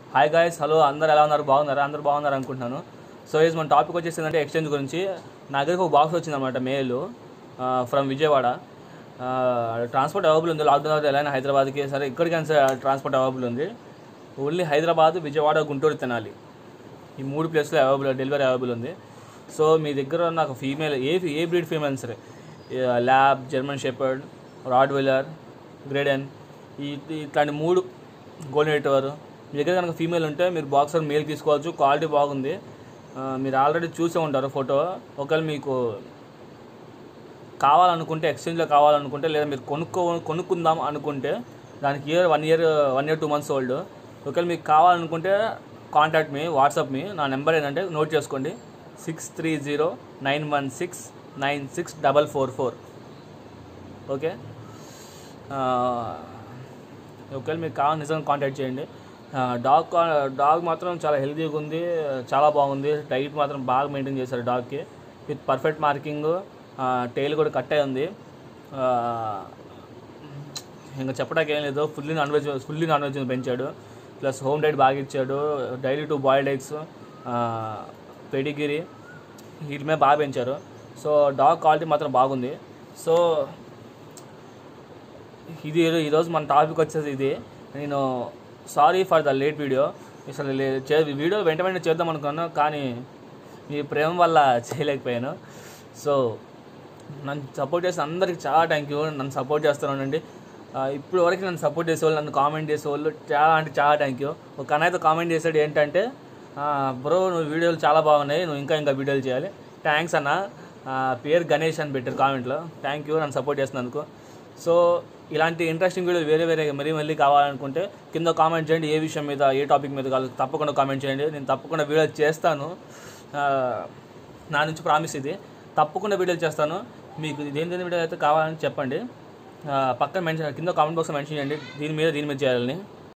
hi guys hello అందరు ఎలా ఉన్నారు బాగున్నారా అందరు బాగున్నారు అనుకుంటున్నాను సో ఈజ్ మన టాపిక్ వచ్చేసి ఏంటంటే ఎక్స్చేంజ్ గురించి నా దగ్గరికి ఒక బాక్స్ వచ్చిందన్నమాట mail from Vijayawada transport available ఉంది లాక్డౌన్ తర్వాత ఎలా అయినా హైదరాబాద్కి సరే ఇక్కడికైనా సరే ట్రాన్స్పోర్ట్ అవైలబుల్ ఉంది ఓన్లీ హైదరాబాద్ విజయవాడ గుంటూరు తెనాలి ఈ మూడు ప్లేస్లో అవైలబుల్ డెలివరీ అవైలబుల్ ఉంది సో మీ దగ్గర నాకు ఫీమేల్ ఏ ఏ బ్రీడ్ ఫీమేల్ సరే lab German shepherd rottweiler great Dane ఈ ఇట్లాంటి మూడు గోల్డెన్ రిట్రీవర్ మీ దగ్గర కనుక ఫీమేల్ ఉంటే మీరు బాక్సర్ మేల్ తీసుకోవచ్చు క్వాలిటీ బాగుంది ఆ, మీరు ఆల్రెడీ చూసే ఉంటారు ఫోటో ఒకవేళ మీకు కావాలనుకుంటే ఎక్స్చేంజ్లో కావాలనుకుంటే లేదా మీరు కొనుక్కో కొనుక్కుందాం అనుకుంటే దానికి year one year one year two months old ఒకవేళ మీకు కావాలనుకుంటే కాంటాక్ట్ మీ వాట్సాప్ మీ నా నెంబర్ ఏంటంటే నోట్ చేసుకోండి six three zero nine one six nine six double four four okay ఆ, ఒకవేళ మీకు కావాలి నిజంగా కాంటాక్ట్ చేయండి ఆ, డాగ్ కా- డాగ్ మాత్రం చాలా హెల్తీగా ఉంది చాలా బాగుంది డైట్ మాత్రం బాగా మెయింటైన్ చేశారు డాగ్కి విత్ పర్ఫెక్ట్ మార్కింగ్ టైల్ కూడా కట్ అయి ఉంది ఆ, ఇంకా చెప్పడానికి ఏం లేదు fully non veg fully non veg పెంచాడు ప్లస్ హోమ్ డైట్ బాగా ఇచ్చాడు daily two boiled eggs Pedigree వీటి మీద బాగా పెంచారు సో డాగ్ క్వాలిటీ మాత్రం బాగుంది సో ఇది ఈరోజు మన టాపిక్ వచ్చేసి ఇది నేను sorry for the late video అసలు లే- చే వీడియో వెంట వెంటనే చేద్దాం అనుకున్నాను కానీ మీ ప్రేమ వల్ల చేయలేకపోయాను సో నన్ను సపోర్ట్ చేసిన అందరికి చాలా థ్యాంక్ యూ నన్ను సపోర్ట్ చేస్తున్నానండి ఇప్పుడు వరకు నన్ను సపోర్ట్ చేసేవాళ్ళు నన్ను కామెంట్ చేసేవాళ్ళు చాలా అంటే చాలా థ్యాంక్ యూ ఒక అన్నైతే కామెంట్ చేశాడు ఏంటంటే బ్రో నువ్వు వీడియోలు చాలా బాగున్నాయి నువ్వు ఇంకా ఇంకా వీడియోలు చేయాలి థ్యాంక్స్ అన్న ఆ, పేరు గణేష్ అని పెట్టారు కామెంట్లో థ్యాంక్ యూ నన్ను సపోర్ట్ చేస్తున్నందుకు సో ఇలాంటి ఇంట్రెస్టింగ్ వీడియోలు వేరే వేరే మరీ మళ్ళీ కావాలనుకుంటే కింద కామెంట్ చేయండి ఏ విషయం మీద ఏ టాపిక్ మీద కావాలి తప్పకుండా కామెంట్ చేయండి నేను తప్పకుండా వీడియో చేస్తాను ఆ, నా నుంచి ప్రామిస్ ఇది తప్పకుండా వీడియోలు చేస్తాను మీకు దేని దేని వీడియో అయితే కావాలని చెప్పండి ఆ, పక్కన మెన్షన్ కింద కామెంట్ బాక్స్లో మెన్షన్ చేయండి దీని మీద దీని మీద చేయాలని